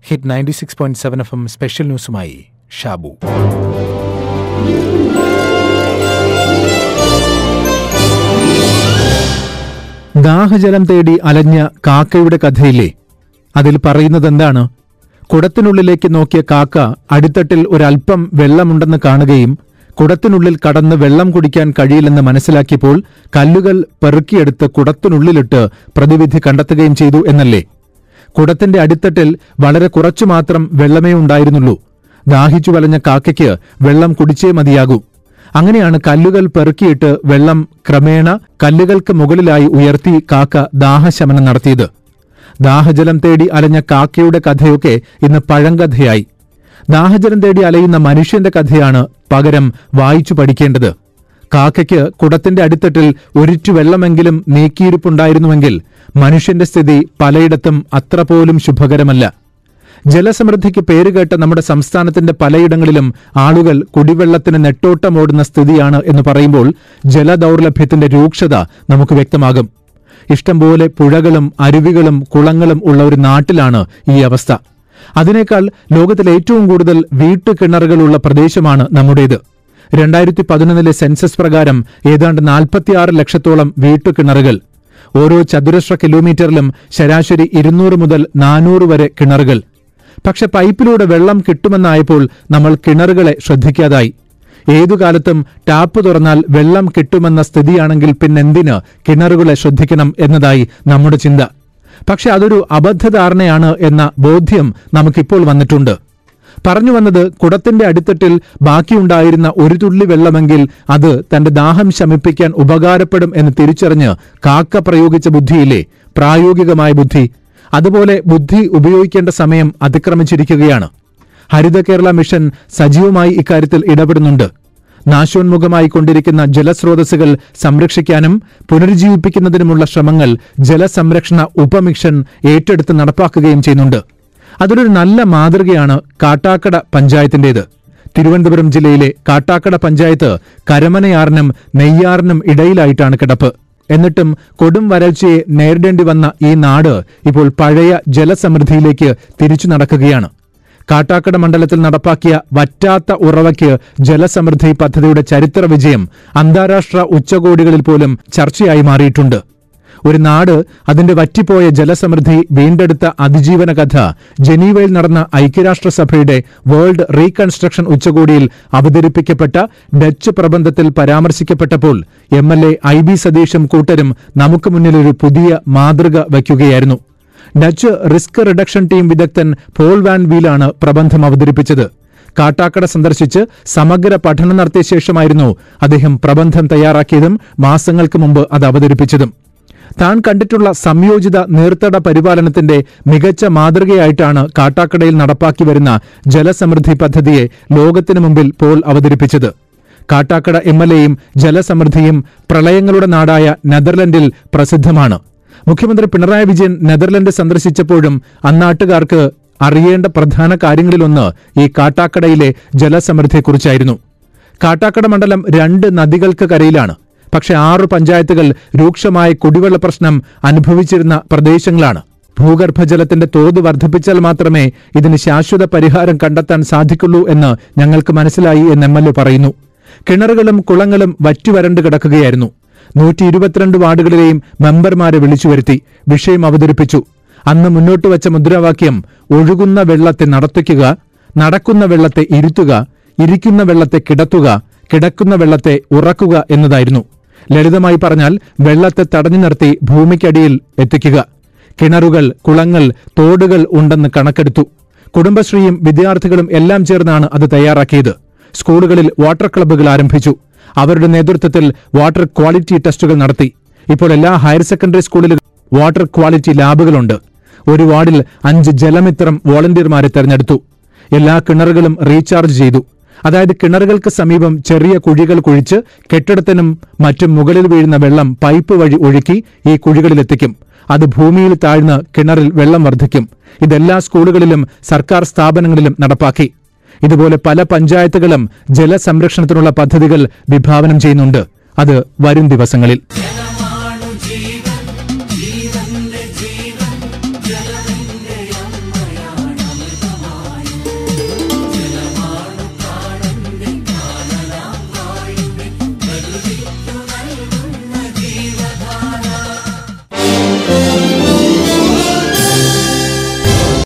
hit ninety six point seven F M special ന്യൂസുമായി ഷാബു ദാഹജലം തേടി അലഞ്ഞ കാക്കയുടെ കഥയില്ലേ അതിൽ പറയുന്നതെന്താണ് കുടത്തിനുള്ളിലേക്ക് നോക്കിയ കാക്ക അടിത്തട്ടിൽ ഒരൽപ്പം വെള്ളമുണ്ടെന്ന് കാണുകയും കുടത്തിനുള്ളിൽ കടന്ന് വെള്ളം കുടിക്കാൻ കഴിയില്ലെന്ന് മനസ്സിലാക്കിയപ്പോൾ കല്ലുകൾ പെറുക്കിയെടുത്ത് കുടത്തിനുള്ളിലിട്ട് പ്രതിവിധി കണ്ടെത്തുകയും ചെയ്തു എന്നല്ലേ കുടത്തിന്റെ അടിത്തട്ടിൽ വളരെ കുറച്ചു മാത്രം വെള്ളമേ ഉണ്ടായിരുന്നുള്ളൂ ദാഹിച്ചു വലഞ്ഞ കാക്കയ്ക്ക് വെള്ളം കുടിച്ചേ മതിയാകൂ അങ്ങനെയാണ് കല്ലുകൾ പെറുക്കിയിട്ട് വെള്ളം ക്രമേണ കല്ലുകൾക്ക് മുകളിലായി ഉയർത്തി കാക്ക ദാഹശമനം നടത്തിയത് ദാഹജലം തേടി അലഞ്ഞ കാക്കയുടെ കഥയൊക്കെ ഇന്ന് പഴങ്കഥയായി ദാഹജലം തേടി അലയുന്ന മനുഷ്യന്റെ കഥയാണ് പകരം വായിച്ചു പഠിക്കേണ്ടത് കാക്കയ്ക്ക് കുടത്തിന്റെ അടിത്തട്ടിൽ ഒരിറ്റു വെള്ളമെങ്കിലും നീക്കിയിരിപ്പുണ്ടായിരുന്നുവെങ്കിൽ മനുഷ്യന്റെ സ്ഥിതി പലയിടത്തും അത്ര പോലും ശുഭകരമല്ല ജലസമൃദ്ധിക്ക് പേരുകേട്ട നമ്മുടെ സംസ്ഥാനത്തിന്റെ പലയിടങ്ങളിലും ആളുകൾ കുടിവെള്ളത്തിന് നെട്ടോട്ടമോടുന്ന സ്ഥിതിയാണ് എന്ന് പറയുമ്പോൾ ജലദൗർലഭ്യത്തിന്റെ രൂക്ഷത നമുക്ക് വ്യക്തമാകും ഇഷ്ടംപോലെ പുഴകളും അരുവികളും കുളങ്ങളും ഉള്ള ഒരു നാട്ടിലാണ് ഈ അവസ്ഥ അതിനേക്കാൾ ലോകത്തിൽ ഏറ്റവും കൂടുതൽ വീട്ടുകിണറുകളുള്ള പ്രദേശമാണ് നമ്മുടേത് രണ്ടായിരത്തി പതിനൊന്നിലെ സെൻസസ് പ്രകാരം ഏതാണ്ട് നാൽപ്പത്തിയാറ് ലക്ഷത്തോളം വീട്ടുകിണറുകൾ ഓരോ ചതുരശ്ര കിലോമീറ്ററിലും ശരാശരി ഇരുന്നൂറ് മുതൽ നാനൂറ് വരെ കിണറുകൾ പക്ഷെ പൈപ്പിലൂടെ വെള്ളം കിട്ടുമെന്നായപ്പോൾ നമ്മൾ കിണറുകളെ ശ്രദ്ധിക്കാതായി ഏതു കാലത്തും ടാപ്പ് തുറന്നാൽ വെള്ളം കിട്ടുമെന്ന സ്ഥിതിയാണെങ്കിൽ പിന്നെന്തിന് കിണറുകളെ ശ്രദ്ധിക്കണം എന്നതായി നമ്മുടെ ചിന്ത പക്ഷെ അതൊരു അബദ്ധധാരണയാണ് എന്ന ബോധ്യം നമുക്കിപ്പോൾ വന്നിട്ടുണ്ട് പറഞ്ഞു വന്നത് കുടത്തിന്റെ അടിത്തട്ടിൽ ബാക്കിയുണ്ടായിരുന്ന ഒരു തുള്ളി വെള്ളമെങ്കിൽ അത് തന്റെ ദാഹം ശമിപ്പിക്കാൻ ഉപകാരപ്പെടും എന്ന് തിരിച്ചറിഞ്ഞ് കാക്ക പ്രയോഗിച്ച ബുദ്ധിയില്ലേ പ്രായോഗികമായ ബുദ്ധി അതുപോലെ ബുദ്ധി ഉപയോഗിക്കേണ്ട സമയം അതിക്രമിച്ചിരിക്കുകയാണ് ഹരിത കേരള മിഷൻ സജീവമായി ഇക്കാര്യത്തിൽ ഇടപെടുന്നുണ്ട് നാശോന്മുഖമായി കൊണ്ടിരിക്കുന്ന ജലസ്രോതസ്സുകൾ സംരക്ഷിക്കാനും പുനരുജ്ജീവിപ്പിക്കുന്നതിനുമുള്ള ശ്രമങ്ങൾ ജലസംരക്ഷണ ഉപമിഷൻ ഏറ്റെടുത്ത് നടപ്പാക്കുകയും ചെയ്യുന്നുണ്ട് അതിലൊരു നല്ല മാതൃകയാണ് കാട്ടാക്കട പഞ്ചായത്തിന്റേത് തിരുവനന്തപുരം ജില്ലയിലെ കാട്ടാക്കട പഞ്ചായത്ത് കരമനയാറിനും നെയ്യാറിനും ഇടയിലായിട്ടാണ് കിടപ്പ് എന്നിട്ടും കൊടും വരൾച്ചയെ നേരിടേണ്ടി വന്ന ഈ നാട് ഇപ്പോൾ പഴയ ജലസമൃദ്ധിയിലേക്ക് തിരിച്ചു നടക്കുകയാണ് കാട്ടാക്കട മണ്ഡലത്തിൽ നടപ്പാക്കിയ വറ്റാത്ത ഉറവയ്ക്ക് ജലസമൃദ്ധി പദ്ധതിയുടെ ചരിത്ര വിജയം അന്താരാഷ്ട്ര ഉച്ചകോടികളിൽ പോലും ചർച്ചയായി മാറിയിട്ടുണ്ട് ഒരു നാട് അതിന്റെ വറ്റിപ്പോയ ജലസമൃദ്ധി വീണ്ടെടുത്ത അതിജീവന കഥ ജനീവയിൽ നടന്ന ഐക്യരാഷ്ട്രസഭയുടെ വേൾഡ് റീകൺസ്ട്രക്ഷൻ ഉച്ചകോടിയിൽ അവതരിപ്പിക്കപ്പെട്ട ഡച്ച് പ്രബന്ധത്തിൽ പരാമർശിക്കപ്പെട്ടപ്പോൾ M L A I B സതീഷും കൂട്ടരും നമുക്ക് മുന്നിൽ ഒരു പുതിയ മാതൃക വയ്ക്കുകയായിരുന്നു ഡച്ച് റിസ്ക് റിഡക്ഷൻ ടീം വിദഗ്ധൻ പോൾ വാൻ വീലാണ് പ്രബന്ധം അവതരിപ്പിച്ചത് കാട്ടാക്കട സന്ദർശിച്ച് സമഗ്ര പഠനം നടത്തിയ ശേഷമായിരുന്നു അദ്ദേഹം പ്രബന്ധം തയ്യാറാക്കിയതും മാസങ്ങൾക്ക് മുമ്പ് അത് അവതരിപ്പിച്ചതും താൻ കണ്ടിട്ടുള്ള സംയോജിത നീർത്തട പരിപാലനത്തിന്റെ മികച്ച മാതൃകയായിട്ടാണ് കാട്ടാക്കടയിൽ നടപ്പാക്കി വരുന്ന ജലസമൃദ്ധി പദ്ധതിയെ ലോകത്തിനു മുമ്പിൽ പോൾ അവതരിപ്പിച്ചത് കാട്ടാക്കട എം എൽ എയും ജലസമൃദ്ധിയും പ്രളയങ്ങളുടെ നാടായ നെതർലൻഡിൽ പ്രസിദ്ധമാണ് മുഖ്യമന്ത്രി പിണറായി വിജയൻ നെതർലൻഡ് സന്ദർശിച്ചപ്പോഴും അന്നാട്ടുകാർക്ക് അറിയേണ്ട പ്രധാന കാര്യങ്ങളിലൊന്ന് ഈ കാട്ടാക്കടയിലെ ജലസമൃദ്ധിയെക്കുറിച്ചായിരുന്നു കാട്ടാക്കട മണ്ഡലം രണ്ട് നദികൾക്ക് കരയിലാണ് പക്ഷെ ആറു പഞ്ചായത്തുകൾ രൂക്ഷമായ കുടിവെള്ള പ്രശ്നം അനുഭവിച്ചിരുന്ന പ്രദേശങ്ങളാണ് ഭൂഗർഭജലത്തിന്റെ തോത് വർദ്ധിപ്പിച്ചാൽ മാത്രമേ ഇതിന് ശാശ്വത പരിഹാരം കണ്ടെത്താൻ സാധിക്കുള്ളൂ എന്ന് ഞങ്ങൾക്ക് മനസ്സിലായി എന്ന് എം എൽ എ പറയുന്നു കിണറുകളും കുളങ്ങളും വറ്റുവരണ്ട് കിടക്കുകയായിരുന്നു നൂറ്റി ഇരുപത്തിരണ്ട് വാർഡുകളിലെയും മെമ്പർമാരെ വിളിച്ചു വരുത്തി വിഷയം അവതരിപ്പിച്ചു അന്ന് മുന്നോട്ട് വച്ച മുദ്രാവാക്യം ഒഴുകുന്ന വെള്ളത്തെ നടത്തിക്കുക നടക്കുന്ന വെള്ളത്തെ ഇരുത്തുക ഇരിക്കുന്ന വെള്ളത്തെ കിടത്തുക കിടക്കുന്ന വെള്ളത്തെ ഉറക്കുക എന്നതായിരുന്നു ലളിതമായി പറഞ്ഞാൽ വെള്ളത്തെ തടഞ്ഞു നിർത്തി ഭൂമിക്കടിയിൽ എത്തിക്കുക കിണറുകൾ കുളങ്ങൾ തോടുകൾ ഉണ്ടെന്ന് കണക്കെടുത്തു കുടുംബശ്രീയും വിദ്യാർത്ഥികളും എല്ലാം ചേർന്നാണ് അത് തയ്യാറാക്കിയത് സ്കൂളുകളിൽ വാട്ടർ ക്ലബ്ബുകൾ ആരംഭിച്ചു അവരുടെ നേതൃത്വത്തിൽ വാട്ടർ ക്വാളിറ്റി ടെസ്റ്റുകൾ നടത്തി ഇപ്പോൾ എല്ലാ ഹയർ സെക്കൻഡറി സ്കൂളിലും വാട്ടർ ക്വാളിറ്റി ലാബുകളുണ്ട് ഒരു വാർഡിൽ അഞ്ച് ജലമിത്രം വോളണ്ടിയർമാരെ തെരഞ്ഞെടുത്തു എല്ലാ കിണറുകളും റീചാർജ് ചെയ്തു അതായത് കിണറുകൾക്ക് സമീപം ചെറിയ കുഴികൾ കുഴിച്ച് കെട്ടിടത്തിനും മറ്റും മുകളിൽ വീഴുന്ന വെള്ളം പൈപ്പ് വഴി ഒഴുക്കി ഈ കുഴികളിലെത്തിക്കും അത് ഭൂമിയിൽ താഴ്ന്ന് കിണറിൽ വെള്ളം വർദ്ധിക്കും ഇതെല്ലാ സ്കൂളുകളിലും സർക്കാർ സ്ഥാപനങ്ങളിലും നടപ്പാക്കി ഇതുപോലെ പല പഞ്ചായത്തുകളും ജലസംരക്ഷണത്തിനുള്ള പദ്ധതികൾ വിഭാവനം ചെയ്യുന്നുണ്ട് അത് വരും ദിവസങ്ങളിൽ